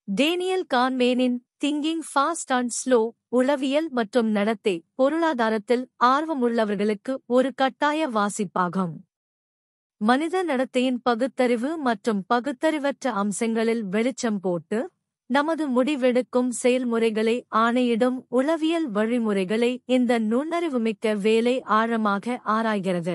Daniel கான்மேனின் thinking fast and slow உளவியல் மற்றும் நடத்தை பொருளாதாரத்தில் ஆர்வமுள்ளவர்களுக்கு ஒரு கட்டாய வாசிப்பாகும் மனித நடத்தையின் பகுத்தறிவு மற்றும் பகுத்தறிவற்ற அம்சங்களில் வெளிச்சம் போட்டு நமது முடிவெடுக்கும் செயல்முறைகளை ஆணையிடும் உளவியல் வழிமுறைகளை இந்த நுண்ணறிவுமிக்க வேலை ஆழமாக ஆராய்கிறது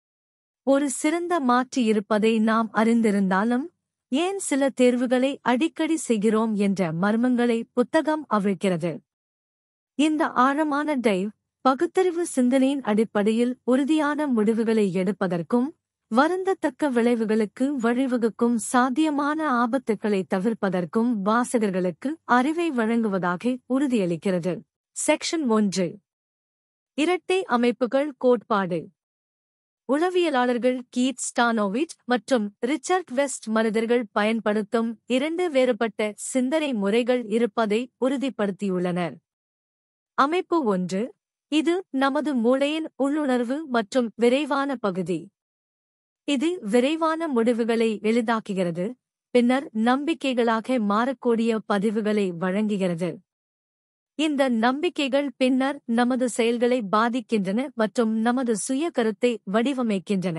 ஒரு சிறந்த மாற்று இருப்பதை நாம் அறிந்திருந்தாலும் ஏன் சில தேர்வுகளை அடிக்கடி செய்கிறோம் என்ற மர்மங்களை புத்தகம் அவிழ்க்கிறது இந்த ஆழமான டைவ் பகுத்தறிவு சிந்தனையின் அடிப்படையில் உறுதியான முடிவுகளை எடுப்பதற்கும் வருந்தத்தக்க விளைவுகளுக்கு வழிவகுக்கும் சாத்தியமான ஆபத்துக்களை தவிர்ப்பதற்கும் வாசகர்களுக்கு அறிவை வழங்குவதாக உறுதியளிக்கிறது செக்ஷன் ஒன்று இரட்டை அமைப்புகள் கோட்பாடு உளவியலாளர்கள் கீத் ஸ்டானோவிச் மற்றும் ரிச்சர்ட் வெஸ்ட் மனிதர்கள் பயன்படுத்தும் இரண்டு வேறுபட்ட சிந்தனை முறைகள் இருப்பதை உறுதிப்படுத்தியுள்ளனர் அமைப்பு ஒன்று இது நமது மூளையின் உள்ளுணர்வு மற்றும் விரைவான பகுதி இது விரைவான முடிவுகளை எளிதாக்குகிறது பின்னர் நம்பிக்கைகளாக மாறக்கூடிய பதிவுகளை வழங்குகிறது இந்த நம்பிக்கைகள் பின்னர் நமது செயல்களை பாதிக்கின்றன மற்றும் நமது சுய கருத்தை வடிவமைக்கின்றன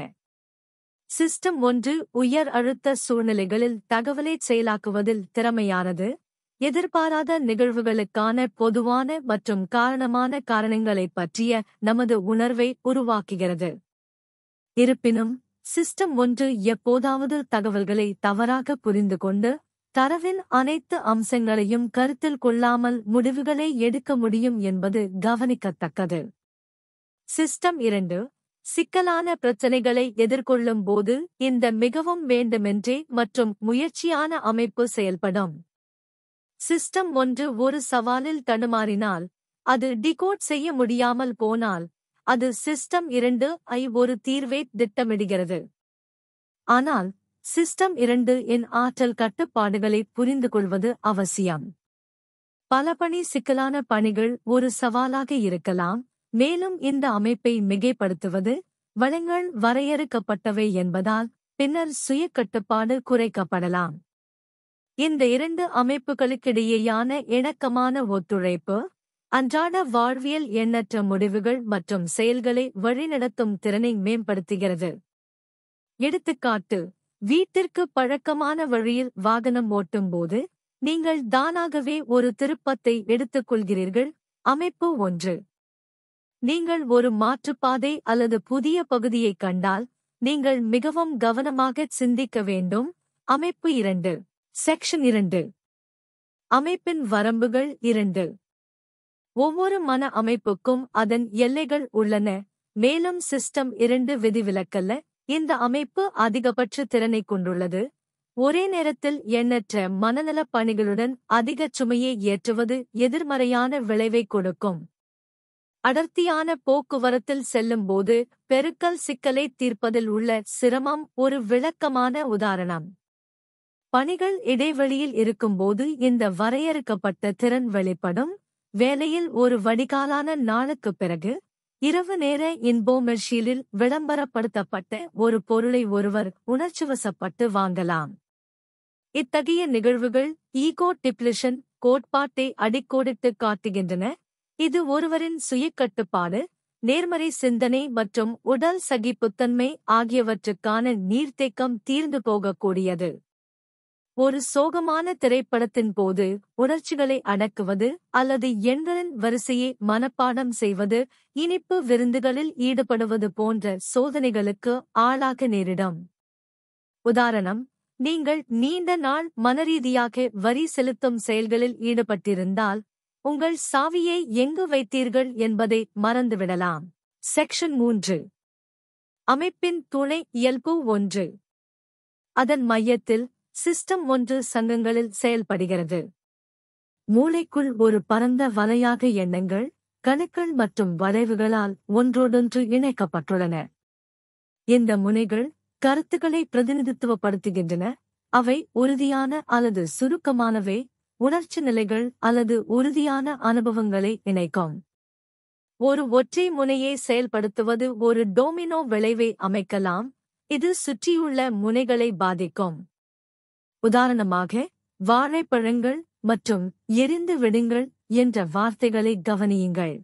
சிஸ்டம் ஒன்று உயர் அழுத்த சூழ்நிலைகளில் தகவலை செயலாக்குவதில் திறமையானது எதிர்பாராத நிகழ்வுகளுக்கான பொதுவான மற்றும் காரணமான காரணங்களைப் பற்றிய நமது உணர்வை உருவாக்குகிறது இருப்பினும் சிஸ்டம் ஒன்று எப்போதாவது தகவல்களை தவறாக புரிந்து கொண்டு தரவின் அனைத்து அம்சங்களையும் கருத்தில் கொள்ளாமல் முடிவுகளை எடுக்க முடியும் என்பது கவனிக்கத்தக்கது சிஸ்டம் இரண்டு சிக்கலான பிரச்சினைகளை எதிர்கொள்ளும் போது இந்த மிகவும் வேண்டுமென்றே மற்றும் முயற்சியான அமைப்பு செயல்படும் சிஸ்டம் ஒன்று ஒரு சவாலில் தடுமாறினால் அது டிகோட் செய்ய முடியாமல் போனால் அது சிஸ்டம் இரண்டு ஐ ஒரு தீர்வை திட்டமிடுகிறது ஆனால் சிஸ்டம் இரண்டு இன் ஆற்றல் கட்டுப்பாடுகளை புரிந்து கொள்வது அவசியம் பல பணி சிக்கலான பணிகள் ஒரு சவாலாக இருக்கலாம் மேலும் இந்த அமைப்பை மிகைப்படுத்துவது வளங்கள் வரையறுக்கப்பட்டவை என்பதால் பின்னர் சுய கட்டுப்பாடு குறைக்கப்படலாம் இந்த இரண்டு அமைப்புகளுக்கிடையேயான இணக்கமான ஒத்துழைப்பு அன்றாட வாழ்வியல் எண்ணற்ற முடிவுகள் மற்றும் செயல்களை வழிநடத்தும் திறனை மேம்படுத்துகிறது எடுத்துக்காட்டு வீட்டிற்கு பழக்கமான வழியில் வாகனம் ஓட்டும்போது நீங்கள் தானாகவே ஒரு திருப்பத்தை எடுத்துக்கொள்கிறீர்கள் அமைப்பு ஒன்று நீங்கள் ஒரு மாற்றுப்பாதை அல்லது புதிய பகுதியைக் கண்டால் நீங்கள் மிகவும் கவனமாக சிந்திக்க வேண்டும் அமைப்பு இரண்டு செக்ஷன் இரண்டு அமைப்பின் வரம்புகள் இரண்டு ஒவ்வொரு மன அமைப்புக்கும் அதன் எல்லைகள் உள்ளன மேலும் சிஸ்டம் இரண்டு விதிவிலக்கல்ல இந்த அமைப்பு அதிகபட்ச திறனைக் கொண்டுள்ளது ஒரே நேரத்தில் எண்ணற்ற மனநலப் பணிகளுடன் அதிகச் சுமையை ஏற்றுவது எதிர்மறையான விளைவைக் கொடுக்கும் அடர்த்தியான போக்குவரத்தில் செல்லும்போது பெருக்கல் சிக்கலை தீர்ப்பதில் உள்ள சிரமம் ஒரு விளக்கமான உதாரணம் பணிகள் இடைவெளியில் இருக்கும்போது இந்த வரையறுக்கப்பட்ட திறன் வெளிப்படும் வேலையில் ஒரு வடிகாலான நாளுக்குப் பிறகு இரவு நேர இன்போமெர்ஷியலில் விளம்பரப்படுத்தப்பட்ட ஒரு பொருளை ஒருவர் உணர்ச்சிவசப்பட்டு வாங்கலாம் இத்தகைய நிகழ்வுகள் ஈகோ டிப்ளிஷன் கோட்பாட்டை அடிக்கோடிட்டு காட்டுகின்றன இது ஒருவரின் சுயக்கட்டுப்பாடு நேர்மறை சிந்தனை மற்றும் உடல் சகிப்புத்தன்மை ஆகியவற்றுக்கான நீர்த்தேக்கம் தீர்ந்து போகக்கூடியது ஒரு சோகமான திரைப்படத்தின் போது உணர்ச்சிகளை அடக்குவது அல்லது எண்களின் வரிசையை மனப்பாடம் செய்வது இனிப்பு விருந்துகளில் ஈடுபடுவது போன்ற சோதனைகளுக்கு ஆளாக நேரிடும் உதாரணம் நீங்கள் நீண்ட நாள் மனரீதியாக வரி செலுத்தும் செயல்களில் ஈடுபட்டிருந்தால் உங்கள் சாவியை எங்கு வைத்தீர்கள் என்பதை மறந்துவிடலாம் செக்ஷன் மூன்று அமைப்பின் துணை இயல்பு ஒன்று அதன் மையத்தில் சிஸ்டம் ஒன்று சங்கங்களில் செயல்படுகிறது மூளைக்குள் ஒரு பரந்த வலையாக எண்ணங்கள் கணுக்கள் மற்றும் வளைவுகளால் ஒன்றோடொன்று இணைக்கப்பட்டுள்ளன இந்த முனைகள் கருத்துக்களை பிரதிநிதித்துவப்படுத்துகின்றன அவை உறுதியான அல்லது சுருக்கமானவை உணர்ச்சி நிலைகள் அல்லது உறுதியான அனுபவங்களை இணைக்கும் ஒரு ஒற்றை முனையை செயல்படுத்துவது ஒரு டோமினோ விளைவை அமைக்கலாம் இது சுற்றியுள்ள முனைகளை பாதிக்கும் உதாரணமாக வாழைப்பழங்கள் மற்றும் எரிந்து விடுங்கள் என்ற வார்த்தைகளை கவனியுங்கள்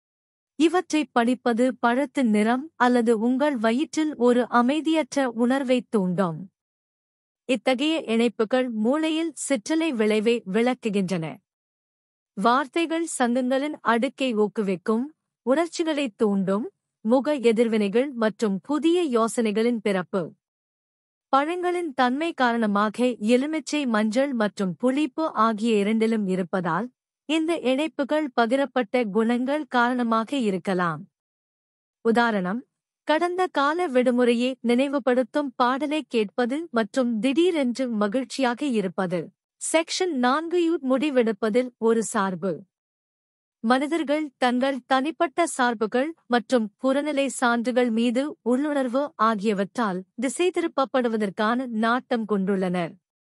இவற்றை படிப்பது பழத்தின் நிறம் அல்லது உங்கள் வயிற்றில் ஒரு அமைதியற்ற உணர்வைத் தூண்டும் இத்தகைய இணைப்புகள் மூளையில் சிற்றலை விளைவை விளக்குகின்றன வார்த்தைகள் சங்கங்களின் அடுக்கை ஊக்குவிக்கும் உணர்ச்சிகளைத் தூண்டும் முக எதிர்வினைகள் மற்றும் புதிய யோசனைகளின் பிறப்பு பழங்களின் தன்மை காரணமாக எலுமிச்சை மஞ்சள் மற்றும் புளிப்பு ஆகிய இரண்டிலும் இருப்பதால் இந்த இணைப்புகள் பகிரப்பட்ட குணங்கள் காரணமாக இருக்கலாம் உதாரணம் கடந்த கால விடுமுறையை நினைவுபடுத்தும் பாடலை கேட்பது மற்றும் திடீரென்று மகிழ்ச்சியாக இருப்பது செக்ஷன் நான்கு யூ முடிவெடுப்பதில் ஒரு சார்பு மனிதர்கள் தங்கள் தனிப்பட்ட சார்புகள் மற்றும் புறநிலை சான்றுகள் மீது உள்ளுணர்வு ஆகியவற்றால் திசை திருப்பப்படுவதற்கான நாட்டம் கொண்டுள்ளனர்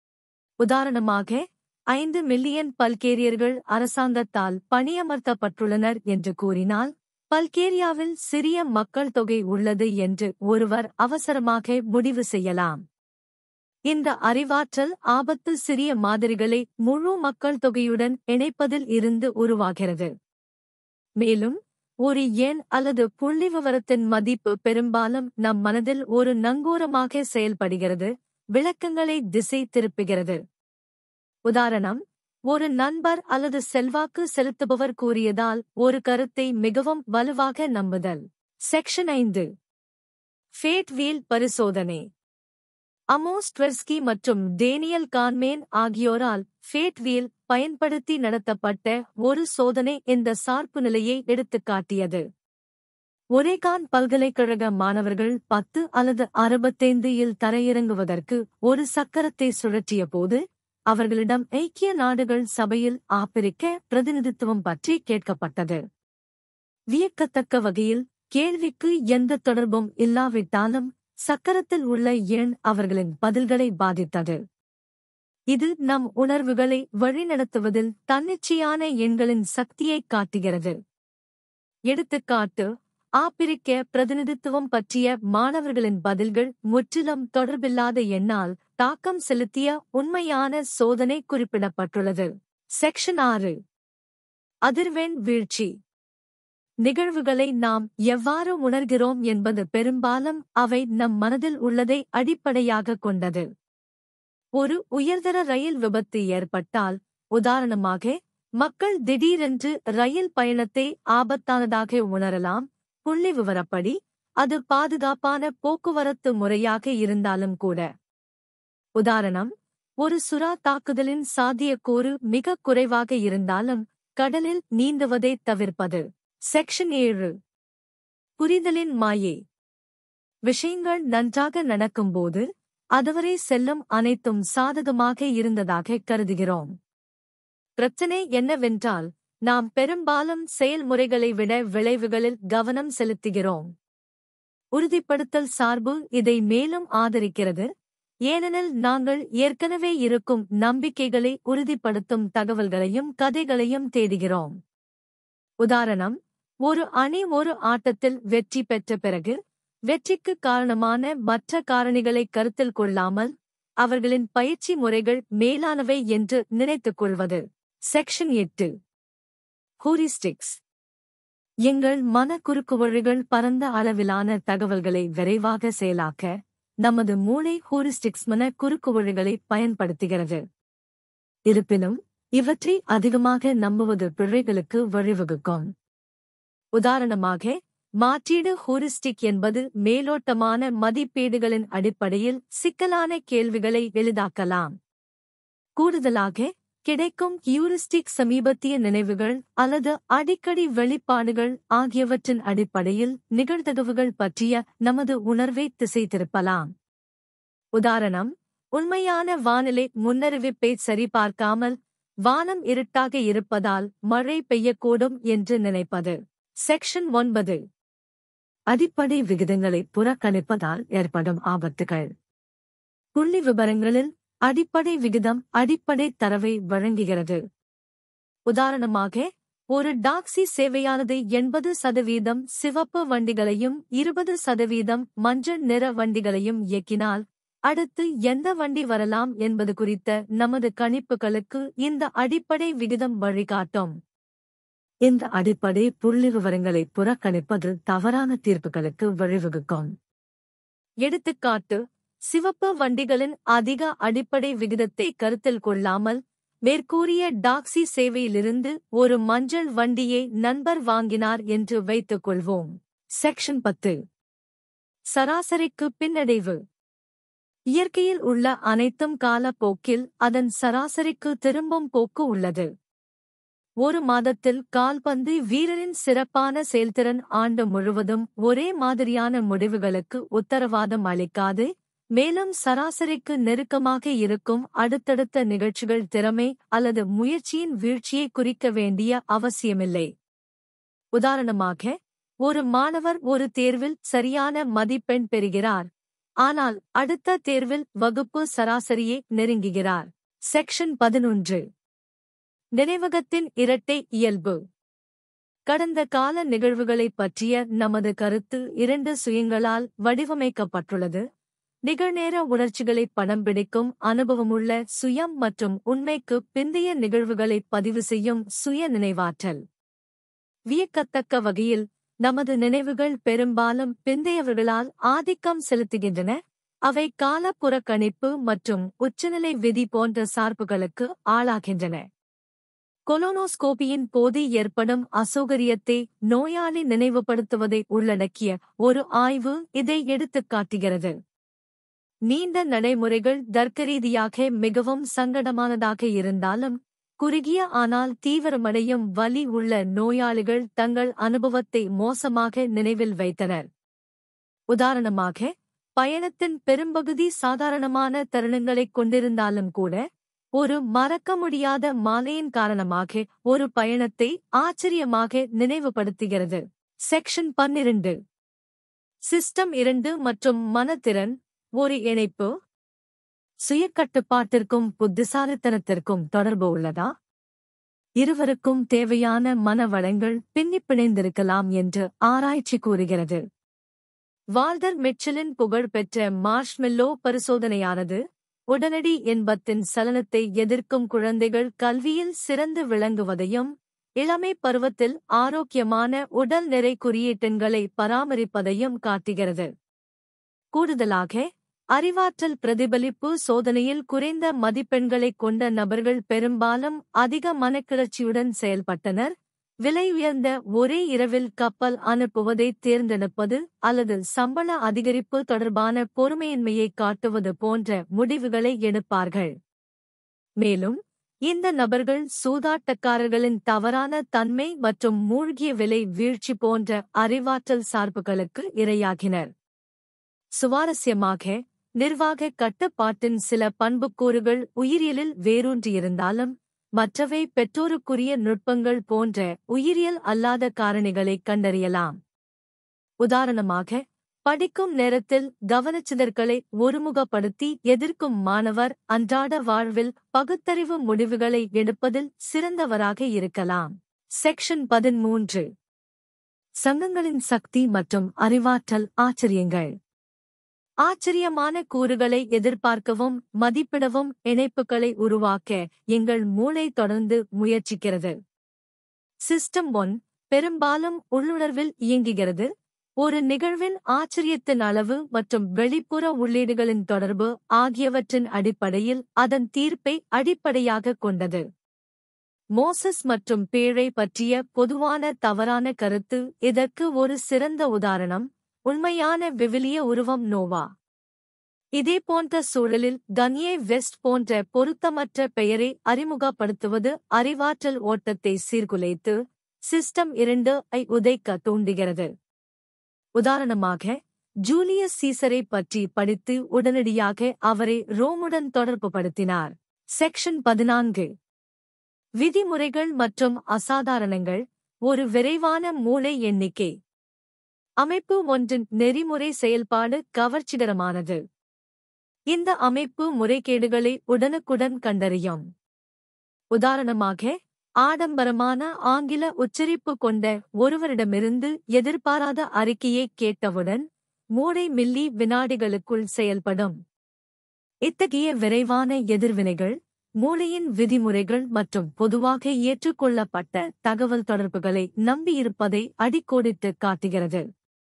உதாரணமாக ஐந்து மில்லியன் பல்கேரியர்கள் அரசாங்கத்தால் பணியமர்த்தப்பட்டுள்ளனர் என்று கூறினால் பல்கேரியாவில் சிறிய மக்கள் தொகை உள்ளது என்று ஒருவர் அவசரமாக முடிவு செய்யலாம் இந்த அறிவாற்றல் ஆபத்து சிறிய மாதிரிகளை முழு மக்கள் தொகையுடன் இணைப்பதில் இருந்து உருவாகிறது மேலும் ஒரு எண் அல்லது புள்ளிவிவரத்தின் மதிப்பு பெரும்பாலும் நம் மனதில் ஒரு நங்கூரமாக செயல்படுகிறது விளக்கங்களை திசை திருப்புகிறது உதாரணம் ஒரு நண்பர் அல்லது செல்வாக்கு செலுத்துபவர் கூறியதால் ஒரு கருத்தை மிகவும் வலுவாக நம்புதல் செக்ஷன் ஐந்து ஃபேட் வீல் பரிசோதனை அமோஸ் ட்வெர்ஸ்கி மற்றும் டேனியல் கான்மேன் ஆகியோரால் ஃபேட் வீல் பயன்படுத்தி நடத்தப்பட்ட ஒரு சோதனை இந்த சார்பு நிலையை எடுத்துக்காட்டியது ஒரேகான் பல்கலைக்கழக மாணவர்கள் பத்து அல்லது அறுபத்தைந்து இல் தரையிறங்குவதற்கு ஒரு சக்கரத்தை சுழற்றிய போது அவர்களிடம் ஐக்கிய நாடுகள் சபையில் ஆப்பிரிக்க பிரதிநிதித்துவம் பற்றி கேட்கப்பட்டது வியக்கத்தக்க வகையில் கேள்விக்கு எந்த தொடர்பும் இல்லாவிட்டாலும் சக்கரத்தில் உள்ள எண் அவர்களின் பதில்களை பாதித்தது இது நம் உணர்வுகளை வழிநடத்துவதில் தன்னிச்சையான எண்களின் சக்தியைக் காட்டுகிறது எடுத்துக்காட்டு ஆப்பிரிக்க பிரதிநிதித்துவம் பற்றிய மாணவர்களின் பதில்கள் முற்றிலும் தொடர்பில்லாத எண்ணால் தாக்கம் செலுத்திய உண்மையான சோதனை குறிப்பிடப்பட்டுள்ளது செக்ஷன் ஆறு அதிர்வெண் வீழ்ச்சி நிகழ்வுகளை நாம் எவ்வாறு உணர்கிறோம் என்பது பெரும்பாலும் அவை நம் மனதில் உள்ளதை அடிப்படையாகக் கொண்டது ஒரு உயர்தர ரயில் விபத்து ஏற்பட்டால் உதாரணமாக மக்கள் திடீரென்று ரயில் பயணத்தை ஆபத்தானதாக உணரலாம் புள்ளி விவரப்படி அது பாதுகாப்பான போக்குவரத்து முறையாக இருந்தாலும் கூட உதாரணம் ஒரு சுறா தாக்குதலின் சாத்தியக்கூறு மிக குறைவாக இருந்தாலும் கடலில் நீந்துவதை தவிர்ப்பது செக்ஷன் ஏழு புரிதலின் மாயை விஷயங்கள் நன்றாக நடக்கும்போது அதுவரை செல்லும் அனைத்தும் சாதகமாக இருந்ததாக கருதுகிறோம் பிரச்சனை என்னவென்றால் நாம் பெரும்பாலும் செயல்முறைகளை விட விளைவுகளில் கவனம் செலுத்துகிறோம் உறுதிப்படுத்தல் சார்பு இதை மேலும் ஆதரிக்கிறது ஏனெனில் நாங்கள் ஏற்கனவே இருக்கும் நம்பிக்கைகளை உறுதிப்படுத்தும் தகவல்களையும் கதைகளையும் தேடுகிறோம் உதாரணம் ஒரு அணி ஒரு ஆட்டத்தில் வெற்றி பெற்ற பிறகு வெற்றிக்கு காரணமான மற்ற காரணிகளை கருத்தில் கொள்ளாமல் அவர்களின் பயிற்சி முறைகள் மேலானவை என்று நினைத்துக் கொள்வது செக்ஷன் எட்டு ஹூரிஸ்டிக்ஸ் எங்கள் மன குறுக்குவழிகள் பரந்த அளவிலான தகவல்களை விரைவாக செயலாக்க நமது மூளை ஹூரிஸ்டிக்ஸ் மன குறுக்குவழிகளை பயன்படுத்துகிறது இருப்பினும் இவற்றை அதிகமாக நம்புவது பிழைகளுக்கு வழிவகுக்கும் உதாரணமாக மாற்றீடு ஹூரிஸ்டிக் என்பது மேலோட்டமான மதிப்பீடுகளின் அடிப்படையில் சிக்கலான கேள்விகளை எளிதாக்கலாம் கூடுதலாக கிடைக்கும் ஹியூரிஸ்டிக் சமீபத்திய நினைவுகள் அல்லது அடிக்கடி வெளிப்பாடுகள் ஆகியவற்றின் அடிப்படையில் நிகழ்தகவுகள் பற்றிய நமது உணர்வை திசை திருப்பலாம் உதாரணம் உண்மையான வானிலை முன்னறிவிப்பை சரிபார்க்காமல் வானம் இருட்டாக இருப்பதால் மழை பெய்யக்கூடும் என்று நினைப்பது செக்ஷன் ஒன்பது அடிப்படை விகிதங்களை புறக்கணிப்பதால் ஏற்படும் ஆபத்துகள் புள்ளி விபரங்களில் அடிப்படை விகிதம் அடிப்படை தரவை வழங்குகிறது உதாரணமாக ஒரு டாக்ஸி சேவையானது எண்பது சதவீதம் சிவப்பு வண்டிகளையும் இருபது சதவீதம் மஞ்சள் நிற வண்டிகளையும் இயக்கினால் அடுத்து எந்த வண்டி வரலாம் என்பது குறித்த நமது கணிப்புகளுக்கு இந்த அடிப்படை விகிதம் வழிகாட்டும் இந்த அடிப்படை புள்ளிவிவரங்களை புறக்கணிப்பது தவறான தீர்ப்புகளுக்கு வழிவகுக்கும் எடுத்துக்காட்டு சிவப்பு வண்டிகளின் அதிக அடிப்படை விகிதத்தை கருத்தில் கொள்ளாமல் மேற்கூறிய டாக்ஸி சேவையிலிருந்து ஒரு மஞ்சள் வண்டியை நண்பர் வாங்கினார் என்று வைத்துக் கொள்வோம் செக்ஷன் பத்து சராசரிக்கு பின்னடைவு இயற்கையில் உள்ள அனைத்தும் காலப்போக்கில் அதன் சராசரிக்கு திரும்பும் போக்கு உள்ளது ஒரு மாதத்தில் கால்பந்து வீரரின் சிறப்பான செயல்திறன் ஆண்டு முழுவதும் ஒரே மாதிரியான முடிவுகளுக்கு உத்தரவாதம் அளிக்காது மேலும் சராசரிக்கு நெருக்கமாக இருக்கும் அடுத்தடுத்த நிகழ்ச்சிகள் திறமை அல்லது முயற்சியின் வீழ்ச்சியை குறிக்க வேண்டிய அவசியமில்லை உதாரணமாக ஒரு மாணவர் ஒரு தேர்வில் சரியான மதிப்பெண் பெறுகிறார் ஆனால் அடுத்த தேர்வில் வகுப்பு சராசரியை நெருங்குகிறார் செக்ஷன் பதினொன்று நினைவகத்தின் இரட்டை இயல்பு கடந்த கால நிகழ்வுகளைப் பற்றிய நமது கருத்து இரண்டு சுயங்களால் வடிவமைக்கப்பட்டுள்ளது நிகழ்நேர உணர்ச்சிகளை படம் பிடிக்கும் அனுபவமுள்ள சுயம் மற்றும் உண்மைக்கு பிந்தைய நிகழ்வுகளை பதிவு செய்யும் சுய நினைவாற்றல் வியக்கத்தக்க வகையில் நமது நினைவுகள் பெரும்பாலும் பிந்தையவர்களால் ஆதிக்கம் செலுத்துகின்றன அவை கால புறக்கணிப்பு மற்றும் உச்சநிலை விதி போன்ற சார்புகளுக்கு ஆளாகின்றன கொலோனோஸ்கோபியின் போது ஏற்படும் அசௌகரியத்தை நோயாளி நினைவுபடுத்துவதை உள்ளடக்கிய ஒரு ஆய்வு இதை எடுத்துக் காட்டுகிறது நீண்ட நடைமுறைகள் தர்க்கரீதியாக மிகவும் சங்கடமானதாக இருந்தாலும் குறுகிய ஆனால் தீவிரமடையும் வலி உள்ள நோயாளிகள் தங்கள் அனுபவத்தை மோசமாக நினைவில் வைத்தனர் உதாரணமாக பயணத்தின் பெரும்பகுதி சாதாரணமான தருணங்களைக் கொண்டிருந்தாலும் கூட ஒரு மறக்க முடியாத மாலையின் காரணமாக ஒரு பயணத்தை ஆச்சரியமாக நினைவுபடுத்துகிறது செக்ஷன் பன்னிரண்டு சிஸ்டம் இரண்டு மற்றும் மனத்திறன் ஒரு இணைப்பு சுயக்கட்டுப்பாட்டிற்கும் புத்திசாலித்தனத்திற்கும் தொடர்பு உள்ளதா இருவருக்கும் தேவையான மன வளங்கள் பின்னிப் பிணைந்திருக்கலாம் என்று ஆராய்ச்சி கூறுகிறது வால்டர் மிச்சலின் புகழ்பெற்ற மார்ஷ்மெல்லோ பரிசோதனையானது உடனடி இன்பத்தின் சலனத்தை எதிர்க்கும் குழந்தைகள் கல்வியில் சிறந்து விளங்குவதையும் இளமை பருவத்தில் ஆரோக்கியமான உடல் நிறை குறியீட்டெண்களை பராமரிப்பதையும் காட்டுகிறது கூடுதலாக அறிவாற்றல் பிரதிபலிப்பு சோதனையில் குறைந்த மதிப்பெண்களைக் கொண்ட நபர்கள் பெரும்பாலும் அதிக மனக்கிளர்ச்சியுடன் செயல்பட்டனர் விலை உயர்ந்த ஒரே இரவில் கப்பல் அனுப்புவதை தேர்ந்தெடுப்பது அல்லது சம்பள அதிகரிப்பு தொடர்பான பொறுமையின்மையை காட்டுவது போன்ற முடிவுகளை எடுப்பார்கள் மேலும் இந்த நபர்கள் சூதாட்டக்காரர்களின் தவறான தன்மை மற்றும் மூழ்கிய விலை வீழ்ச்சி போன்ற அறிவாற்றல் சார்புகளுக்கு இரையாகினர் சுவாரஸ்யமாக நிர்வாக கட்டுப்பாட்டின் சில பண்புக்கூறுகள் உயிரியலில் வேரூன்றியிருந்தாலும் மற்றவை பெற்றோருக்குரிய நுட்பங்கள் போன்ற உயிரியல் அல்லாத காரணிகளைக் கண்டறியலாம் உதாரணமாக படிக்கும் நேரத்தில் கவனச்சிதற்களை ஒருமுகப்படுத்தி எதிர்க்கும் மாணவர் அன்றாட வாழ்வில் பகுத்தறிவு முடிவுகளை எடுப்பதில் சிறந்தவராக இருக்கலாம் செக்ஷன் பதிமூன்று சங்கங்களின் சக்தி மற்றும் அறிவாற்றல் ஆச்சரியங்கள் ஆச்சரியமான கூறுகளை எதிர்பார்க்கவும் மதிப்பிடவும் இணைப்புகளை உருவாக்க எங்கள் மூளை தொடர்ந்து முயற்சிக்கிறது சிஸ்டம் ஒன் பெரும்பாலும் உள்ளுணர்வில் இயங்குகிறது ஒரு நிகழ்வின் ஆச்சரியத்தின் அளவு மற்றும் வெளிப்புற உள்ளீடுகளின் தொடர்பு ஆகியவற்றின் அடிப்படையில் அதன் தீர்ப்பை அடிப்படையாகக் கொண்டது மோசஸ் மற்றும் பேழை பற்றிய பொதுவான தவறான கருத்து இதற்கு ஒரு சிறந்த உதாரணம் உண்மையான விவிலிய உருவம் நோவா இதேபோன்ற சூழலில் கன்யே வெஸ்ட் போன்ற பொருத்தமற்ற பெயரை அறிமுகப்படுத்துவது அறிவாற்றல் ஓட்டத்தை சீர்குலைத்து சிஸ்டம் இரண்டு ஐ உதைக்க தூண்டுகிறது உதாரணமாக ஜூலியஸ் சீசரை பற்றி படித்து உடனடியாக அவரை ரோமுடன் தொடர்புபடுத்தினார் செக்ஷன் பதினான்கு விதிமுறைகள் மற்றும் அசாதாரணங்கள் ஒரு விரைவான மூளை எண்ணிக்கை அமைப்பு ஒன்றின் நெறிமுறை செயல்பாடு கவர்ச்சிகரமானது இந்த அமைப்பு முறைகேடுகளை உடனுக்குடன் கண்டறியும் உதாரணமாக ஆடம்பரமான ஆங்கில உச்சரிப்பு கொண்ட ஒருவரிடமிருந்து எதிர்பாராத அறிக்கையை கேட்டவுடன் மூளை மில்லி வினாடிகளுக்குள் செயல்படும் இத்தகைய விரைவான எதிர்வினைகள் மூளையின் விதிமுறைகள் மற்றும் பொதுவாக ஏற்றுக்கொள்ளப்பட்ட தகவல் தொடர்புகளை நம்பியிருப்பதை அடிக்கோடிட்டு காட்டுகிறது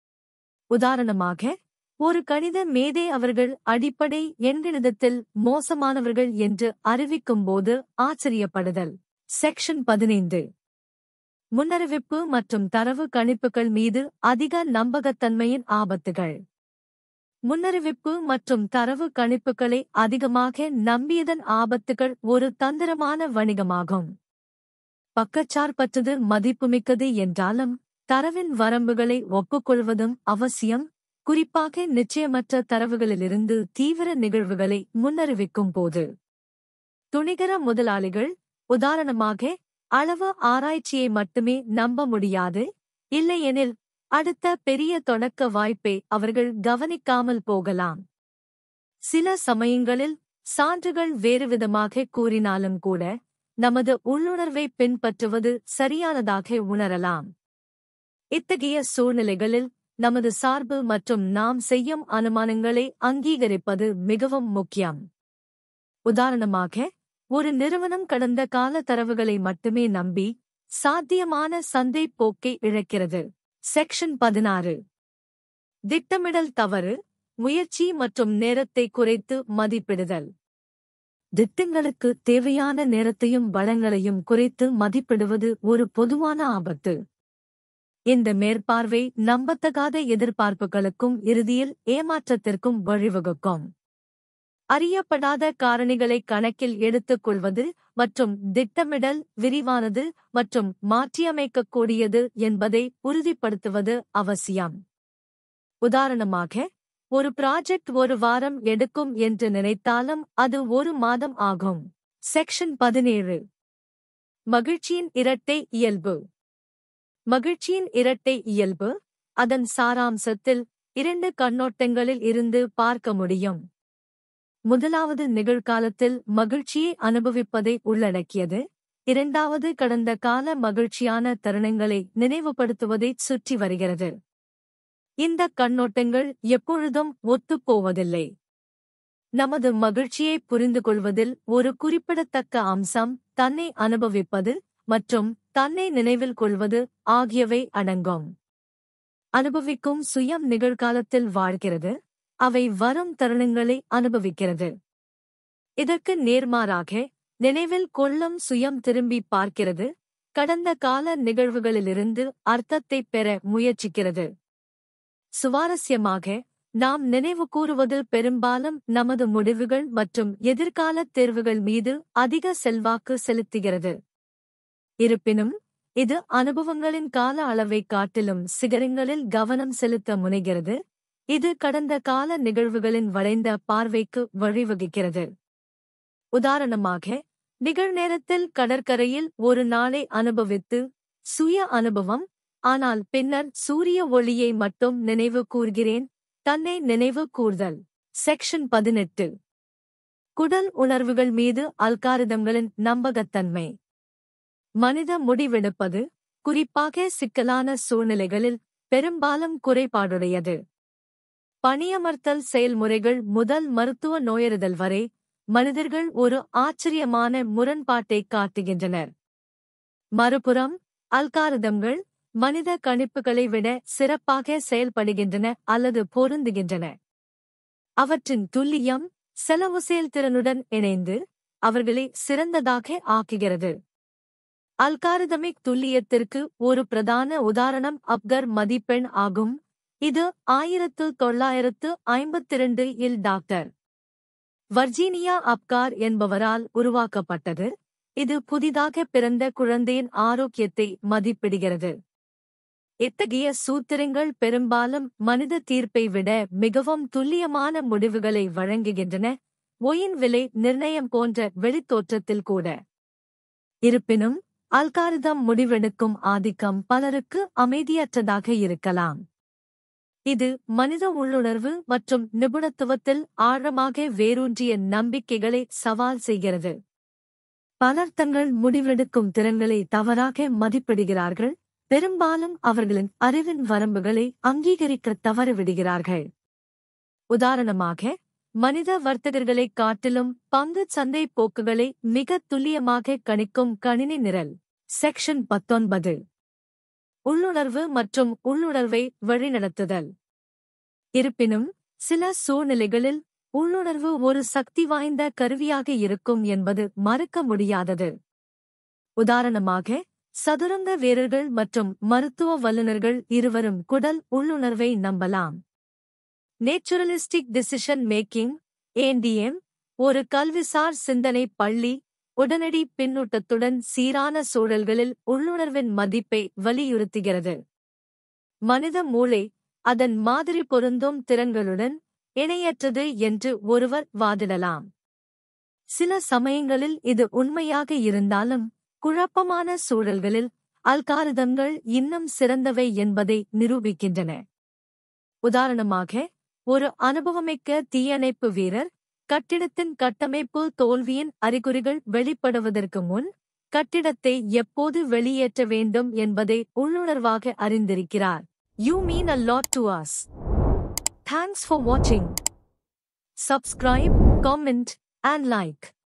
உதாரணமாக ஒரு கணித மேதை அவர்கள் அடிப்படை எண்கணிதத்தில் மோசமானவர்கள் என்று அறிவிக்கும்போது ஆச்சரியப்படுதல் செக்ஷன் பதினைந்து முன்னறிவிப்பு மற்றும் தரவு கணிப்புகள் மீது அதிக நம்பகத்தன்மையின் ஆபத்துகள் முன்னறிவிப்பு மற்றும் தரவு கணிப்புகளை அதிகமாக நம்பியதன் ஆபத்துகள் ஒரு தந்திரமான வணிகமாகும் பக்கச்சார்பற்றது மதிப்புமிக்கது என்றாலும் தரவின் வரம்புகளை ஒப்புக்கொள்வதும் அவசியம் குறிப்பாக நிச்சயமற்ற தரவுகளிலிருந்து தீவிர நிகழ்வுகளை முன்னறிவிக்கும் போது துணிகர முதலாளிகள் உதாரணமாக அளவு ஆராய்ச்சியை மட்டுமே நம்ப முடியாது இல்லையெனில் அடுத்த பெரிய தொடக்க வாய்ப்பை அவர்கள் கவனிக்காமல் போகலாம் சில சமயங்களில் சான்றுகள் வேறுவிதமாக கூறினாலும் கூட நமது உள்ளுணர்வை பின்பற்றுவது சரியானதாக உணரலாம் இத்தகைய சூழ்நிலைகளில் நமது சார்பு மற்றும் நாம் செய்யும் அனுமானங்களை அங்கீகரிப்பது மிகவும் முக்கியம் உதாரணமாக ஒரு நிறுவனம் கடந்த கால தரவுகளை மட்டுமே நம்பி சாத்தியமான சந்தை போக்கை இழக்கிறது செக்ஷன் பதினாறு திட்டமிடல் தவறு முயற்சி மற்றும் நேரத்தை குறைத்து மதிப்பிடுதல் திட்டங்களுக்கு தேவையான நேரத்தையும் வளங்களையும் குறைத்து மதிப்பிடுவது ஒரு பொதுவான ஆபத்து இந்த மேற்பார்வை நம்பத்தகாத எதிர்பார்ப்புகளுக்கும் இறுதியில் ஏமாற்றத்திற்கும் வழிவகுக்கும் அறியப்படாத காரணிகளை கணக்கில் எடுத்துக் கொள்வது மற்றும் திட்டமிடல் விரிவானது மற்றும் மாற்றியமைக்கக்கூடியது என்பதை உறுதிப்படுத்துவது அவசியம் உதாரணமாக ஒரு ப்ராஜெக்ட் ஒரு வாரம் எடுக்கும் என்று நினைத்தாலும் அது ஒரு மாதம் ஆகும் செக்ஷன் பதினேழு மகிழ்ச்சியின் இரட்டை இயல்பு மகிழ்ச்சியின் இரட்டை இயல்பு அதன் சாராம்சத்தில் இரண்டு கண்ணோட்டங்களில் இருந்து பார்க்க முடியும் முதலாவது நிகழ்காலத்தில் மகிழ்ச்சியை அனுபவிப்பதை உள்ளடக்கியது இரண்டாவது கடந்த கால மகிழ்ச்சியான தருணங்களை நினைவுபடுத்துவதைச் சுற்றி வருகிறது இந்த கண்ணோட்டங்கள் எப்பொழுதும் ஒத்துப்போவதில்லை நமது மகிழ்ச்சியை புரிந்து கொள்வதில் ஒரு குறிப்பிடத்தக்க அம்சம் தன்னை அனுபவிப்பது மற்றும் தன்னை நினைவில் கொள்வது ஆகியவை அடங்கும் அனுபவிக்கும் சுயம் நிகழ்காலத்தில் வாழ்கிறது அவை வரும் தருணங்களை அனுபவிக்கிறது இதற்கு நேர்மாறாக நினைவில் கொள்ளும் சுயம் திரும்பி பார்க்கிறது கடந்த கால நிகழ்வுகளிலிருந்து அர்த்தத்தை பெற முயற்சிக்கிறது சுவாரஸ்யமாக நாம் நினைவு கூறுவது பெரும்பாலும் நமது முடிவுகள் மற்றும் எதிர்கால தேர்வுகள் மீது அதிக செல்வாக்கு செலுத்துகிறது இருப்பினும் இது அனுபவங்களின் கால அளவை காட்டிலும் சிகரங்களில் கவனம் செலுத்த முனைகிறது இது கடந்த கால நிகழ்வுகளின் வளைந்த பார்வைக்கு வழிவகுக்கிறது உதாரணமாக நிகழ்நேரத்தில் கடற்கரையில் ஒரு நாளை அனுபவித்து சுய அனுபவம் ஆனால் பின்னர் சூரிய ஒளியை மட்டும் நினைவு கூர்கிறேன் தன்னை நினைவு கூர்தல் செக்ஷன் பதினெட்டு குடல் உணர்வுகள் மீது அல்காரிதம்களின் நம்பகத்தன்மை மனித முடிவெடுப்பது குறிப்பாக சிக்கலான சூழ்நிலைகளில் பெரும்பாலும் குறைபாடுடையது பணியமர்த்தல் செயல்முறைகள் முதல் மருத்துவ நோயறிதல் வரை மனிதர்கள் ஒரு ஆச்சரியமான முரண்பாட்டை காட்டுகின்றனர் மறுபுறம் அல்காரிதம்கள் மனித கணிப்புகளை விட சிறப்பாக செயல்படுகின்றன அல்லது பொருந்துகின்றன அவற்றின் துல்லியம் செலவு செயல்திறனுடன் இணைந்து அவர்களை சிறந்ததாக ஆக்குகிறது அல்காரிதமிக் துல்லியத்திற்கு ஒரு பிரதான உதாரணம் அப்கர் மதிப்பெண் ஆகும் இது ஆயிரத்து தொள்ளாயிரத்து ஐம்பத்திரண்டு இல் டாக்டர் வர்ஜீனியா அப்கார் என்பவரால் உருவாக்கப்பட்டது இது புதிதாக பிறந்த குழந்தையின் ஆரோக்கியத்தை மதிப்பிடுகிறது இத்தகைய சூத்திரங்கள் பெரும்பாலும் மனித தீர்ப்பை விட மிகவும் துல்லியமான முடிவுகளை வழங்குகின்றன ஒயின் விலை நிர்ணயம் போன்ற வெளித்தோற்றத்தில் கூட இருப்பினும் அல்காரிதம் முடிவெடுக்கும் ஆதிக்கம் பலருக்கு அமைதியற்றதாக இருக்கலாம் இது மனித உள்ளுணர்வு மற்றும் நிபுணத்துவத்தில் ஆழமாக வேரூன்றிய நம்பிக்கைகளை சவால் செய்கிறது பலர் தங்கள் முடிவெடுக்கும் திறன்களை தவறாக மதிப்பிடுகிறார்கள் பெரும்பாலும் அவர்களின் அறிவின் வரம்புகளை அங்கீகரிக்க தவறிவிடுகிறார்கள் உதாரணமாக மனித வர்த்தகர்களைக் காட்டிலும் பங்கு சந்தை போக்குகளை மிகத் துல்லியமாக கணிக்கும் கணினி நிரல் செக்ஷன் பத்தொன்பது உள்ளுணர்வு மற்றும் உள்ளுணர்வை வழிநடத்துதல் இருப்பினும் சில சூழ்நிலைகளில் உள்ளுணர்வு ஒரு சக்தி வாய்ந்த கருவியாக இருக்கும் என்பது மறுக்க முடியாதது உதாரணமாக சதுரங்க வீரர்கள் மற்றும் மருத்துவ வல்லுநர்கள் இருவரும் குடல் உள்ளுணர்வை நம்பலாம் நேச்சுரலிஸ்டிக் டிசிஷன் மேக்கிங் ஏண்டிஎம் ஒரு கல்விசார் சிந்தனை பள்ளி உடனடி பின்னூட்டத்துடன் சீரான சூழல்களில் உள்ளுணர்வின் மதிப்பை வலியுறுத்துகிறது மனித மூளை அதன் மாதிரி பொருந்தும் திறன்களுடன் இணையற்றது என்று ஒருவர் வாதிடலாம் சில சமயங்களில் இது உண்மையாக இருந்தாலும் குழப்பமான சூழல்களில் அல்காரிதம்கள் இன்னும் சிறந்தவை என்பதை நிரூபிக்கின்றன உதாரணமாக ஒரு அனுபவமிக்க தீயணைப்பு வீரர் கட்டிடத்தின் கட்டமைப்பு தோல்வியின் அறிகுறிகள் வெளிப்படுவதற்கு முன் கட்டிடத்தை எப்போது வெளியேற்ற வேண்டும் என்பதை உள்ளுணர்வாக அறிந்திருக்கிறார் you mean a lot to us thanks for வாட்சிங் சப்ஸ்கிரைப் காமெண்ட் அண்ட் லைக்